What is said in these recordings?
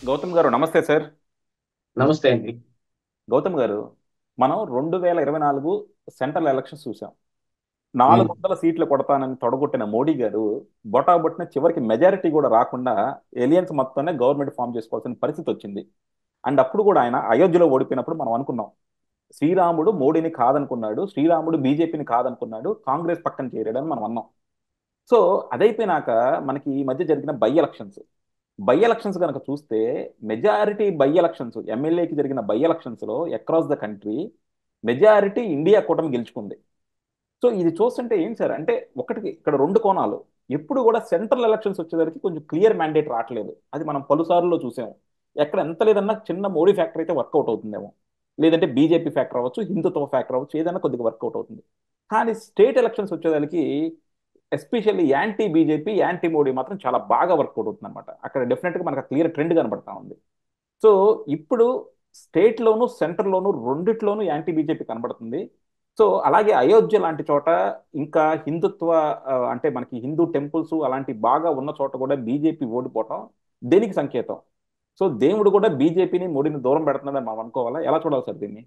గౌతమ్ గారు నమస్తే సార్ నమస్తే అండి గౌతమ్ గారు మనం రెండు వేల ఇరవై నాలుగు సెంట్రల్ ఎలక్షన్స్ చూసాం నాలుగు వందల సీట్లు కొడతానని తొడగొట్టిన మోడీ గారు బొటాబొట్టిన చివరికి మెజారిటీ కూడా రాకుండా ఎలియన్స్ మొత్తాన్ని గవర్నమెంట్ ఫామ్ చేసుకోవాల్సిన పరిస్థితి వచ్చింది అండ్ అప్పుడు కూడా ఆయన అయోధ్యలో ఓడిపోయినప్పుడు మనం అనుకున్నాం శ్రీరాముడు మోడీని కాదనుకున్నాడు శ్రీరాముడు బీజేపీని కాదనుకున్నాడు కాంగ్రెస్ పక్కన చేరాడని మనం అన్నాం సో అదైపోయినాక మనకి ఈ మధ్య జరిగిన బై ఎలక్షన్స్ బై ఎలక్షన్స్ కనుక చూస్తే మెజారిటీ బై ఎలక్షన్స్ ఎమ్మెల్యేకి జరిగిన బై ఎలక్షన్స్ లో across the country majority India కూటమి గెలుచుకుంది సో ఇది చూస్తుంటే ఏం సార్ అంటే ఒకటికి ఇక్కడ రెండు కోణాలు ఎప్పుడు కూడా సెంట్రల్ ఎలక్షన్స్ వచ్చేసరికి కొంచెం క్లియర్ మ్యాండేట్ రావట్లేదు అది మనం పలుసార్లు చూసాము ఎక్కడ ఎంత లేదన్నా చిన్న మోడీ ఫ్యాక్టర్ అయితే వర్కౌట్ అవుతుందేమో లేదంటే బీజేపీ ఫ్యాక్టర్ అవ్వచ్చు హిందుత్వ ఫ్యాక్టర్ అవ్వచ్చు ఏదైనా కొద్దిగా వర్కౌట్ అవుతుంది కానీ స్టేట్ ఎలక్షన్స్ వచ్చేదానికి especially anti BJP anti Modi మాత్రం చాలా బాగా వర్కౌట్ అవుతుంది అనమాట అక్కడ డెఫినెట్గా మనకు క్లియర్ ట్రెండ్ కనబడతా ఉంది సో ఇప్పుడు స్టేట్లోను సెంటర్లోను రెండిట్లోనూ యాంటీ బీజేపీ కనబడుతుంది సో అలాగే అయోధ్య లాంటి చోట ఇంకా హిందుత్వ ఆ, అంటే మనకి హిందూ టెంపుల్స్ అలాంటి బాగా ఉన్న చోట కూడా బీజేపీ ఓడిపోవటం దేనికి సంకేతం సో దేవుడు కూడా బీజేపీని మోడీని దూరం పెడుతున్నాడని మనం అనుకోవాలా ఎలా చూడాలి సార్ దీన్ని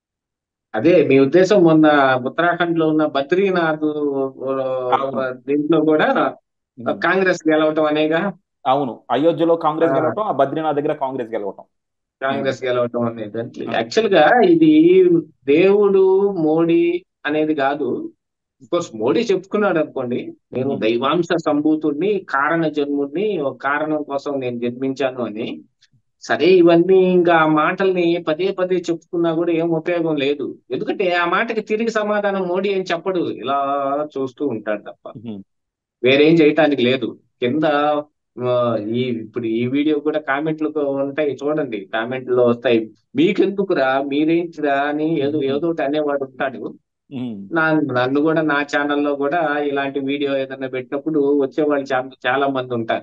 అదే మీ ఉద్దేశం మొన్న ఉత్తరాఖండ్ లో ఉన్న బద్రీనాథ్ అవును. దీంట్లో కూడా కాంగ్రెస్ గెలవటం అనేగా అవును అయోధ్యలో కాంగ్రెస్ ఆ. గెలవటం ఆ బద్రీనాథ్ దగ్గర కాంగ్రెస్ గెలవటం కాంగ్రెస్ గెలవటం అనేది యాక్చువల్ గా ఇది దేవుడు మోడీ అనేది కాదు కోర్స్ మోడీ చెప్పుకున్నాడు అనుకోండి నేను Mhm. దైవాంశ సంభూతుడిని కారణ జన్ముడిని ఒక కారణం కోసం నేను జన్మించాను అని సరే ఇవన్నీ ఇంకా ఆ మాటల్ని పదే పదే చెప్పుకున్నా కూడా ఏం ఉపయోగం లేదు ఎందుకంటే ఆ మాటకి తిరిగి సమాధానం మోడీ ఏం చెప్పడు ఇలా చూస్తూ ఉంటాడు తప్ప ఉహుం. వేరేం చేయటానికి లేదు కింద ఆ, ఈ ఇప్పుడు ఈ వీడియో కూడా కామెంట్లు ఉంటాయి చూడండి కామెంట్లు వస్తాయి మీకెందుకురా మీరేంటిరా అని ఏదో ఏదో ఒకటి అనేవాడు ఉంటాడు ఉహుం. నా నన్ను కూడా నా ఛానల్లో కూడా ఇలాంటి వీడియో ఏదైనా పెట్టినప్పుడు వచ్చేవాళ్ళు చాలా చాలా మంది ఉంటారు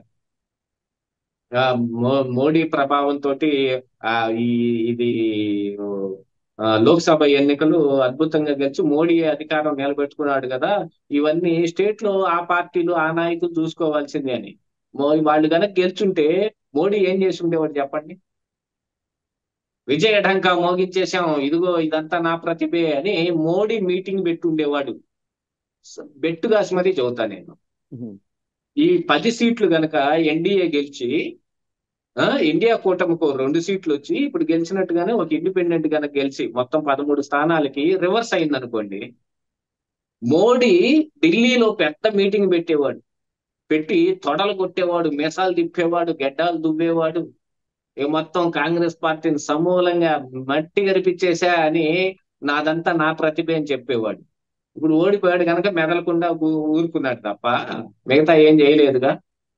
ఆ, మో- మోడీ ప్రభావంతో ఈ ఇది ఆ, లోక్సభ ఎన్నికలు అద్భుతంగా గెలిచి మోడీ అధికారం నిలబెట్టుకున్నాడు కదా ఇవన్నీ స్టేట్ లో ఆ పార్టీలు ఆ నాయకులు చూసుకోవాల్సిందే అని మో- వాళ్ళు కనుక గెలుచుంటే మోడీ ఏం చేసి ఉండేవాడు చెప్పండి విజయ ఢంకా మోగించేశాం ఇదిగో ఇదంతా నా ప్రతిభే అని మోడీ మీటింగ్ పెట్టి ఉండేవాడు స- బెట్టుగాసి మరీ చదువుతా నేను ఉహుం. ఈ పది సీట్లు గనక ఎన్డీఏ గెలిచి ఆ, ఇండియా కూటమికి రెండు సీట్లు వచ్చి ఇప్పుడు గెలిచినట్టుగానే ఒక ఇండిపెండెంట్ గనక గెలిచి మొత్తం పదమూడు స్థానాలకి రివర్స్ అయింది అనుకోండి మోడీ ఢిల్లీలో పెద్ద మీటింగ్ పెట్టేవాడు పెట్టి తొడలు కొట్టేవాడు మెసాలు తిప్పేవాడు గెడ్డాలు దువ్వేవాడు ఇక మొత్తం కాంగ్రెస్ పార్టీని సమూలంగా మట్టి గరిపించేసా అని నాదంతా నా ప్రతిభ అని చెప్పేవాడు ఇప్పుడు ఓడిపోయాడు కనుక మెదలకుండా ఊ- ఊరుకున్నాడు తప్ప మిగతా ఏం చేయలేదుగా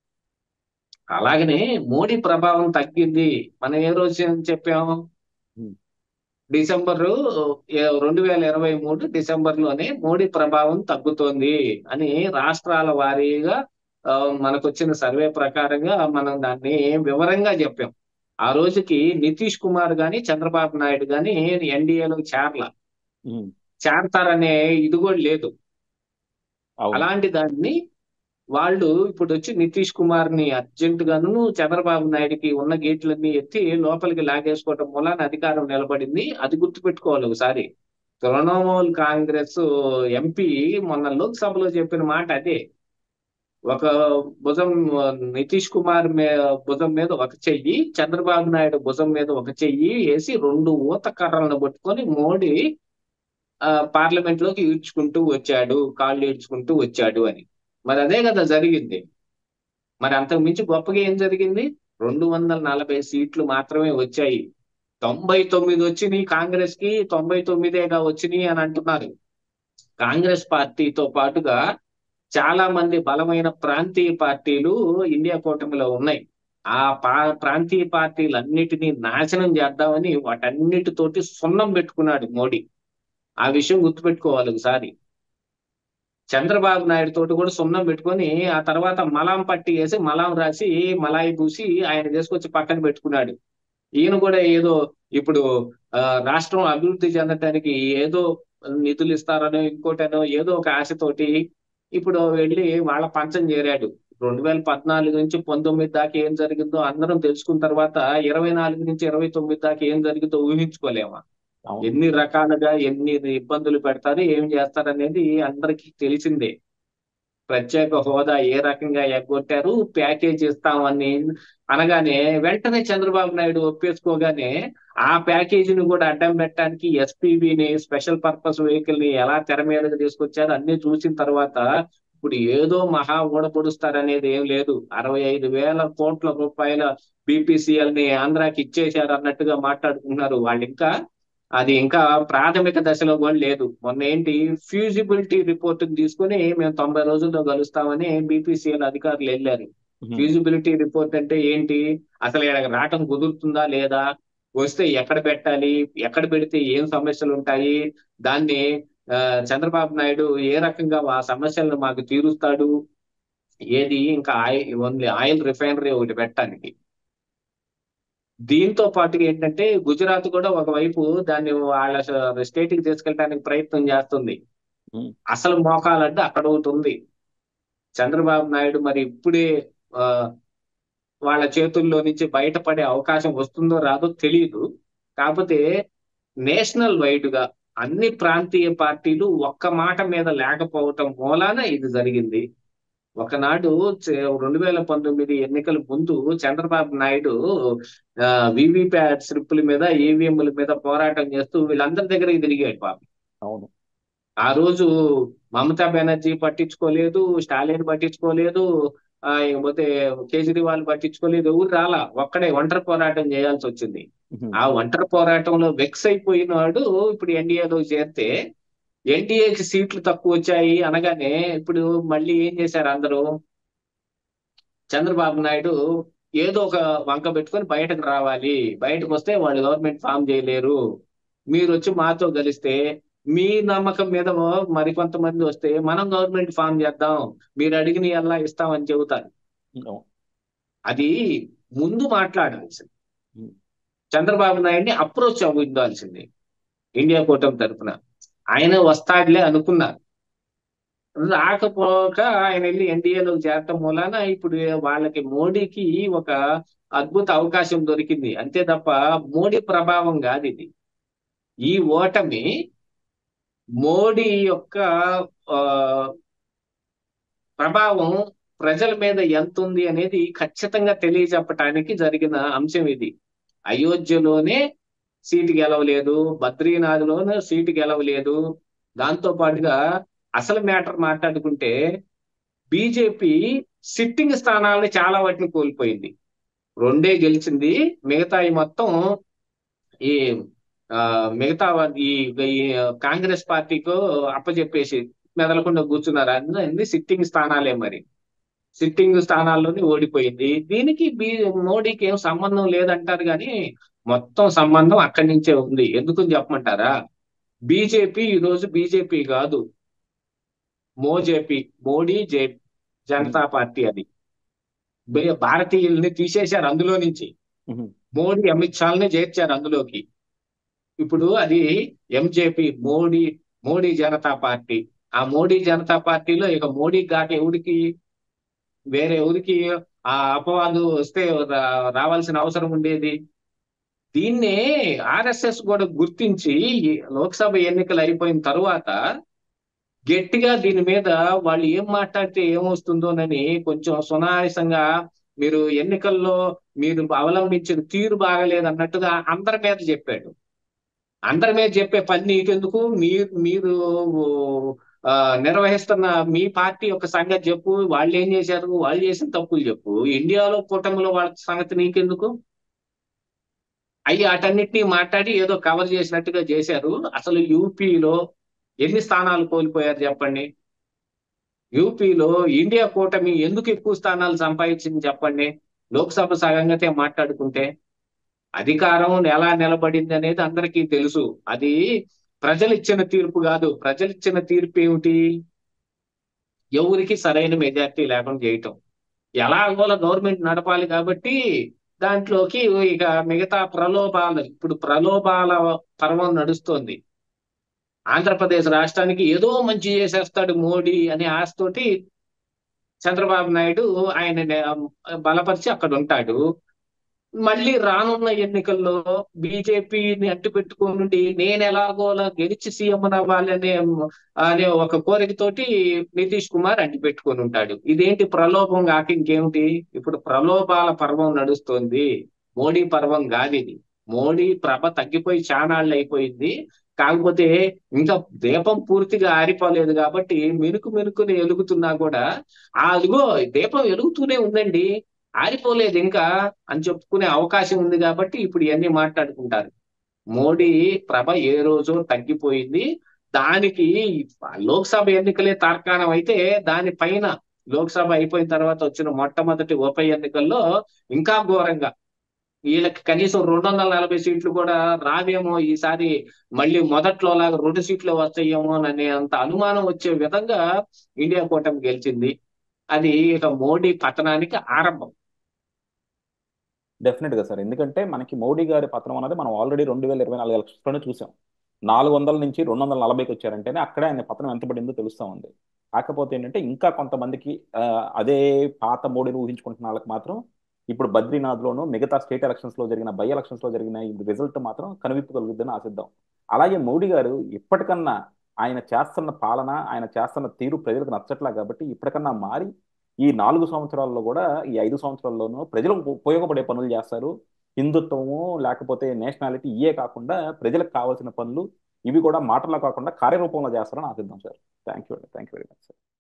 అలాగనే మోడీ ప్రభావం తగ్గింది మనం ఏ రోజు ఏం చెప్పాము Hmm. డిసెంబర్ రెండు వేల ఇరవై మూడు డిసెంబర్ లోనే మోడీ ప్రభావం తగ్గుతోంది అని రాష్ట్రాల వారీగా ఆ, మనకు వచ్చిన సర్వే ప్రకారంగా మనం దాన్ని వివరంగా చెప్పాం ఆ రోజుకి నితీష్ కుమార్ గాని చంద్రబాబు నాయుడు గాని ఎన్డీఏలో చేరల ఉహుం. చేరతారనే ఇది కూడా లేదు అవును అలాంటి దాన్ని వాళ్ళు ఇప్పుడు వచ్చి నితీష్ కుమార్ ని అర్జెంట్ గాను చంద్రబాబు నాయుడుకి ఉన్న గేట్లన్నీ ఎత్తి లోపలికి లాగేసుకోవడం మూలాన అధికారం నిలబడింది అది గుర్తుపెట్టుకోవాలి ఒకసారి తృణమూల్ కాంగ్రెస్ ఎంపీ మొన్న లోక్సభలో చెప్పిన మాట అదే ఒక భుజం నితీష్ కుమార్ మే భుజం మీద ఒక చెయ్యి చంద్రబాబు నాయుడు భుజం మీద ఒక చెయ్యి వేసి రెండు ఊత కర్రలను పట్టుకొని మోడీ ఆ పార్లమెంట్ లోకి ఈడ్చుకుంటూ వచ్చాడు కాళ్ళు ఈడ్చుకుంటూ వచ్చాడు అని మరి అదే కదా జరిగింది మరి అంతకు మించి గొప్పగా ఏం జరిగింది రెండు వందల నలభై సీట్లు మాత్రమే వచ్చాయి తొంభై తొమ్మిది వచ్చినాయి కాంగ్రెస్ కి తొంభై తొమ్మిదేగా వచ్చినాయి అని అంటున్నారు కాంగ్రెస్ పార్టీతో పాటుగా చాలా మంది బలమైన ప్రాంతీయ పార్టీలు ఇండియా కూటమిలో ఉన్నాయి ఆ పా ప్రాంతీయ పార్టీలన్నిటినీ నాశనం చేద్దామని వాటన్నిటితోటి సున్నం పెట్టుకున్నాడు మోడీ ఆ విషయం గుర్తుపెట్టుకోవాలి ఒకసారి చంద్రబాబు నాయుడు తోటి కూడా సున్నం పెట్టుకొని ఆ తర్వాత మలాం పట్టి వేసి మలాం రాసి మలాయి పూసి ఆయన తీసుకొచ్చి పక్కన పెట్టుకున్నాడు ఈయన కూడా ఏదో ఇప్పుడు ఆ, రాష్ట్రం అభివృద్ధి చెందటానికి ఏదో నిధులు ఇస్తారనో ఇంకోటనో ఏదో ఒక ఆశతోటి ఇప్పుడు వెళ్ళి వాళ్ళ పంచం చేరాడు రెండు వేల పద్నాలుగు నుంచి పంతొమ్మిది దాకా ఏం జరిగిందో అందరం తెలుసుకున్న తర్వాత ఇరవై నాలుగు నుంచి ఇరవై తొమ్మిది దాకా ఏం జరిగిందో ఊహించుకోలేమా అవును ఎన్ని రకాలుగా ఎన్ని ఇబ్బందులు పెడతారు ఏం చేస్తారు అనేది అందరికీ తెలిసిందే ప్రత్యేక హోదా ఏ రకంగా ఎగ్గొట్టారు ప్యాకేజ్ ఇస్తామని అనగానే వెంటనే చంద్రబాబు నాయుడు ఒప్పేసుకోగానే ఆ ప్యాకేజీని కూడా అడ్డం పెట్టడానికి ఎస్పీబీని స్పెషల్ పర్పస్ వెహికల్ ని ఎలా తెర మీదకి తీసుకొచ్చారు అన్ని చూసిన తర్వాత ఇప్పుడు ఏదో మహా ఊడపొడుస్తారనేది ఏం లేదు అరవై ఐదు వేల కోట్ల రూపాయల బీపీసీఎల్ ని ఆంధ్రాకి ఇచ్చేశారు అన్నట్టుగా మాట్లాడుకుంటున్నారు వాళ్ళు ఇంకా అది ఇంకా ప్రాథమిక దశలో కూడా లేదు మొన్న ఏంటి ఫ్యూజిబిలిటీ రిపోర్ట్ తీసుకుని మేము తొంభై రోజుల్లో కలుస్తామని బీపీసీఎల్ అధికారులు వెళ్ళారు ఉహు. ఫ్యూజిబిలిటీ రిపోర్ట్ అంటే ఏంటి అసలు ఇక్కడ రావటం కుదురుతుందా లేదా వస్తే ఎక్కడ పెట్టాలి ఎక్కడ పెడితే ఏం సమస్యలు ఉంటాయి దాన్ని ఆ, చంద్రబాబు నాయుడు ఏ రకంగా ఆ సమస్యలను మాకు తీరుస్తాడు ఏది ఇంకా ఆయిల్ ఓన్లీ ఆయిల్ రిఫైనరీ ఒకటి పెట్టడానికి దీంతో పాటుగా ఏంటంటే గుజరాత్ కూడా ఒకవైపు దాన్ని వాళ్ళ స్టేట్ కి తీసుకెళ్ళడానికి ప్రయత్నం చేస్తుంది ఉమ్. అసలు మోకాలంటే అక్కడ ఒకటి ఉంది చంద్రబాబు నాయుడు మరి ఇప్పుడే ఆ, వాళ్ళ చేతుల్లో నుంచి బయటపడే అవకాశం వస్తుందో రాదో తెలియదు కాకపోతే నేషనల్ వైడ్ గా అన్ని ప్రాంతీయ పార్టీలు ఒక్క మాట మీద లేకపోవటం మూలాన ఇది జరిగింది ఒకనాడు రెండు వేల పంతొమ్మిది ఎన్నికల ముందు చంద్రబాబు నాయుడు వివిప్యాట్ స్లిప్పుల మీద ఈవీఎంల మీద పోరాటం చేస్తూ వీళ్ళందరి దగ్గరికి తిరిగాడు పాపం అవును ఆ రోజు మమతా బెనర్జీ పట్టించుకోలేదు స్టాలిన్ పట్టించుకోలేదు ఆ ఇకపోతే కేజ్రీవాల్ పట్టించుకోలేదు ఎవరు రాలా ఒక్కడే ఒంటరి పోరాటం చేయాల్సి వచ్చింది ఉహు. ఆ ఒంటరి పోరాటంలో వెక్స్ అయిపోయినాడు ఇప్పుడు ఎన్డీఏలో చేరితే ఎన్డీఏకి సీట్లు తక్కువ వచ్చాయి అనగానే ఇప్పుడు మళ్ళీ ఏం చేశారు అందరూ చంద్రబాబు నాయుడు ఏదో ఒక వంక పెట్టుకొని బయటకు రావాలి బయటకు వస్తే వాళ్ళు గవర్నమెంట్ ఫామ్ చేయలేరు మీరు వచ్చి మాతో కలిస్తే మీ నమ్మకం మీద మరికొంతమంది వస్తే మనం గవర్నమెంట్ ఫామ్ చేద్దాం మీరు అడిగిన ఎలా ఇస్తామని చెబుతారు అవును. అది ముందు మాట్లాడాల్సింది ఉమ్. చంద్రబాబు నాయుడిని అప్రోచ్ అవ్వాల్సింది ఇండియా కూటమి తరఫున ఆయన వస్తాడులే అనుకున్నారు రాకపోక ఆయన వెళ్ళి ఎన్డీఏలోకి చేరటం మూలాన ఇప్పుడు వాళ్ళకి మోడీకి ఒక అద్భుత అవకాశం దొరికింది అంతే తప్ప మోడీ ప్రభావం కాదు ఇది ఈ ఓటమి మోడీ యొక్క ఆ, ప్రభావం ప్రజల మీద ఎంత ఉంది అనేది ఖచ్చితంగా తెలియజెప్పటానికి జరిగిన అంశం ఇది అయోధ్యలోనే సీటు గెలవలేదు బద్రీనాథ్లోనే సీటు గెలవలేదు దాంతో పాటుగా అసలు మ్యాటర్ మాట్లాడుకుంటే బీజేపీ సిట్టింగ్ స్థానాలని చాలా వాటిని కోల్పోయింది రెండే గెలిచింది మిగతాయి మొత్తం ఈ ఆ, మిగతా వా- ఈ ఈ కాంగ్రెస్ పార్టీకు అప్పచెప్పేసి మెదలకుండా కూర్చున్నారు అన్ని సిట్టింగ్ స్థానాలే మరి సిట్టింగ్ స్థానాల్లోనే ఓడిపోయింది దీనికి బీ మోడీకి ఏం సంబంధం లేదంటారు కానీ మొత్తం సంబంధం అక్కడి నుంచే ఉంది ఎందుకని చెప్పమంటారా బీజేపీ ఈ రోజు బీజేపీ కాదు మోజేపీ మోడీ జే జనతా పార్టీ అది బే- భారతీయుల్ని తీసేశారు అందులో నుంచి ఉహు. మోడీ అమిత్ షాల్ని చేర్చారు అందులోకి ఇప్పుడు అది ఎంజేపీ మోడీ మోడీ జనతా పార్టీ ఆ మోడీ జనతా పార్టీలో ఇక మోడీ గాక ఎవరికి వేరే ఎవరికి ఆ అపవాదు వస్తే రా- రావాల్సిన అవసరం ఉండేది దీన్నే ఆర్ఎస్ఎస్ కూడా గుర్తించి ఈ లోక్సభ ఎన్నికలు అయిపోయిన తరువాత గట్టిగా దీని మీద వాళ్ళు ఏం మాట్లాడితే ఏమొస్తుందోనని కొంచెం సునాయాసంగా మీరు ఎన్నికల్లో మీరు అవలంబించిన తీరు బాగలేదు అన్నట్టుగా అందరి మీద చెప్పాడు అందరి మీద చెప్పే పని నీకెందుకు మీరు మీరు ఆ, నిర్వహిస్తున్న మీ పార్టీ యొక్క సంగతి చెప్పు వాళ్ళు ఏం చేశారు వాళ్ళు చేసిన తప్పులు చెప్పు ఇండియాలో కూటమిలో వాళ్ళ సంగతి నీకెందుకు అయ్యి వాటన్నిటినీ మాట్లాడి ఏదో కవర్ చేసినట్టుగా చేశారు అసలు యూపీలో ఎన్ని స్థానాలు కోల్పోయారు చెప్పండి యూపీలో ఇండియా కూటమి ఎందుకు ఎక్కువ స్థానాలు సంపాదించింది చెప్పండి లోక్సభ సగంగతే మాట్లాడుకుంటే అధికారం ఎలా నిలబడింది అనేది అందరికీ తెలుసు అది ప్రజలు ఇచ్చిన తీర్పు కాదు ప్రజలు ఇచ్చిన తీర్పు ఏమిటి ఎవరికి సరైన మెజారిటీ లేకుండా చేయటం ఎలాగోలా గవర్నమెంట్ నడపాలి కాబట్టి దాంట్లోకి ఇక మిగతా ప్రలోభాలు ఇప్పుడు ప్రలోభాల పర్వం నడుస్తోంది ఆంధ్రప్రదేశ్ రాష్ట్రానికి ఏదో మంచి చేసేస్తాడు మోడీ అనే ఆశతోటి చంద్రబాబు నాయుడు ఆయన బలపరిచి అక్కడ ఉంటాడు మళ్ళీ రానున్న ఎన్నికల్లో బీజేపీని అడ్డు పెట్టుకుని నేను ఎలాగోలా గెలిచి సీఎం అవ్వాలనే అనే ఒక కోరికతోటి నితీష్ కుమార్ అడ్డు పెట్టుకొని ఉంటాడు ఇదేంటి ప్రలోభం కాక ఇంకేమిటి ఇప్పుడు ప్రలోభాల పర్వం నడుస్తోంది మోడీ పర్వం కాదు ఇది మోడీ ప్రభ తగ్గిపోయి చానాళ్ళు అయిపోయింది కాకపోతే ఇంకా దీపం పూర్తిగా ఆరిపోలేదు కాబట్టి మెనుకు మెనుకుని ఎలుగుతున్నా కూడా ఆ అదిగో దీపం వెలుగుతూనే ఉందండి ఆరిపోలేదు ఇంకా అని చెప్పుకునే అవకాశం ఉంది కాబట్టి ఇప్పుడు ఇవన్నీ మాట్లాడుకుంటారు మోడీ ప్రభ ఏ రోజు తగ్గిపోయింది దానికి లోక్సభ ఎన్నికలే తార్కాణం అయితే దానిపైన లోక్సభ అయిపోయిన తర్వాత వచ్చిన మొట్టమొదటి ఉప ఎన్నికల్లో ఇంకా ఘోరంగా వీళ్ళకి కనీసం రెండు వందల నలభై సీట్లు కూడా రావేమో ఈసారి మళ్ళీ మొదట్లో లాగా రెండు సీట్లు వస్తాయేమో అనే అంత అనుమానం వచ్చే విధంగా ఇండియా కూటమి గెలిచింది అది ఇక మోడీ పతనానికి ఆరంభం డెఫినెట్ గా సార్ ఎందుకంటే మనకి మోడీ గారి పతనం అనేది మనం ఆల్రెడీ రెండు వేల ఇరవై నాలుగు ఎలక్షన్స్లోనే చూసాం నాలుగు వందల నుంచి రెండు వందల నలభైకి వచ్చారంటేనే అక్కడే ఆయన పతనం ఎంత పడిందో తెలుస్తూ ఉంది కాకపోతే ఏంటంటే ఇంకా కొంతమందికి ఆ, అదే పాత మోడీని ఊహించుకుంటున్న వాళ్ళకి మాత్రం ఇప్పుడు బద్రీనాథ్లోను మిగతా స్టేట్ ఎలక్షన్స్ లో జరిగిన బై ఎలక్షన్స్ లో జరిగిన ఈ రిజల్ట్ మాత్రం కనువిప్పగలుగుద్దని ఆశిద్దాం అలాగే మోడీ గారు ఇప్పటికన్నా ఆయన చేస్తున్న పాలన ఆయన చేస్తున్న తీరు ప్రజలకు నచ్చట్లా కాబట్టి ఇప్పటికన్నా మారి ఈ నాలుగు సంవత్సరాల్లో కూడా ఈ ఐదు సంవత్సరాల్లోనూ ప్రజలకు ఉపయోగపడే పనులు చేస్తారు హిందుత్వము లేకపోతే నేషనాలిటీ ఇయే కాకుండా ప్రజలకు కావాల్సిన పనులు ఇవి కూడా మాటల్లో కాకుండా కార్యరూపంలో చేస్తారని ఆశిద్దాం సార్ థ్యాంక్ యూ అండి thank you very much sir